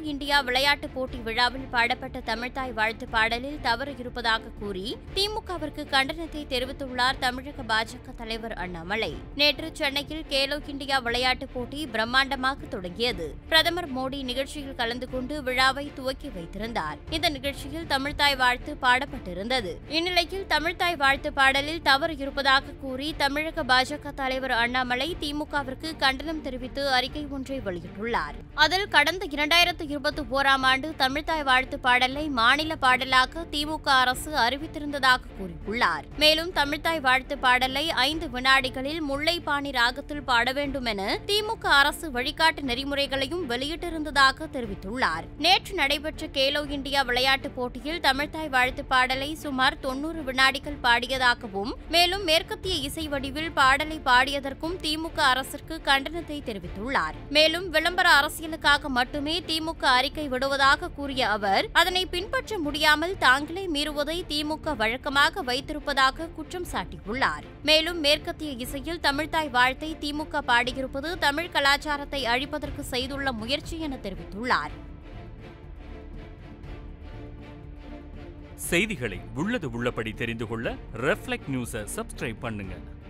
India விளையாட்டுப் போட்டி விழாவில் பாடப்பட்ட தமிழ்தாய் வாழ்த்து பாடலில் தவறு இருப்பதாக கூறி திமுகவிற்கு கண்டனத்தை தெரிவித்துள்ளார் தமிழக பாஜக தலைவர் அண்ணாமலை நேற்று சென்னையில் கேலோ இந்தியா விளையாட்டுப் போட்டி பிரம்மாண்டமாக தொடங்கியது பிரதமர் மோடி நிகழ்ச்சியில் கலந்து கொண்டு விழாவை துவக்கி வைத்திருந்தார் இந்த நிகழ்ச்சியில் தமிழ்தாய் வாழ்த்து பாடப்பட்டிருந்தது இந்நிலையில் தமிழ்தாய் வாழ்த்து பாடலில் தவறு இருப்பதாக கூறி தமிழக பாஜக தலைவர் அண்ணாமலை திமுகவிற்கு கண்டனம் தெரிவித்து அறிக்கை ஒன்றை வெளியிட்டுள்ளார் அதில் கடந்த இரண்டாயிரத்து இருபத்தி ஓராம் ஆண்டு தமிழ்தாய் வாழ்த்து பாடலை மாநில பாடலாக திமுக அரசு அறிவித்திருந்ததாக கூறியுள்ளார் மேலும் தமிழ்தாய் வாழ்த்து பாடலை ஐந்து வினாடிகளில் முல்லைப்பாணி ராகத்தில் பாட வேண்டும் என திமுக அரசு வழிகாட்டு நெறிமுறைகளையும் வெளியிட்டிருந்ததாக தெரிவித்துள்ளார் நேற்று நடைபெற்ற கேலோ இந்தியா விளையாட்டுப் போட்டியில் தமிழ்தாய் வாழ்த்து பாடலை சுமார் தொன்னூறு வினாடிகள் பாடியதாகவும் மேலும் மேற்கத்திய இசை வடிவில் பாடலை பாடியதற்கும் திமுக அரசிற்கு கண்டனத்தை தெரிவித்துள்ளார் மேலும் விளம்பர அரசியலுக்காக மட்டுமே திமுக அறிக்கை விடுவதாக கூறிய அவர் அதனை பின்பற்ற முடியாமல் தாங்களே மீறுவதை திமுக வழக்கமாக வைத்திருப்பதாக குற்றம் சாட்டியுள்ளார் மேலும் மேற்கத்திய இசையில் தமிழ்தாய் வாழ்த்தை திமுக பாடியிருப்பது தமிழ் கலாச்சாரத்தை அழிப்பதற்கு செய்துள்ள முயற்சி என தெரிவித்துள்ளார் செய்திகளை உள்ளது உள்ளபடி தெரிந்து கொள்ள ரெஃப்ளெக்ட் நியூஸை சப்ஸ்கிரைப் பண்ணுங்க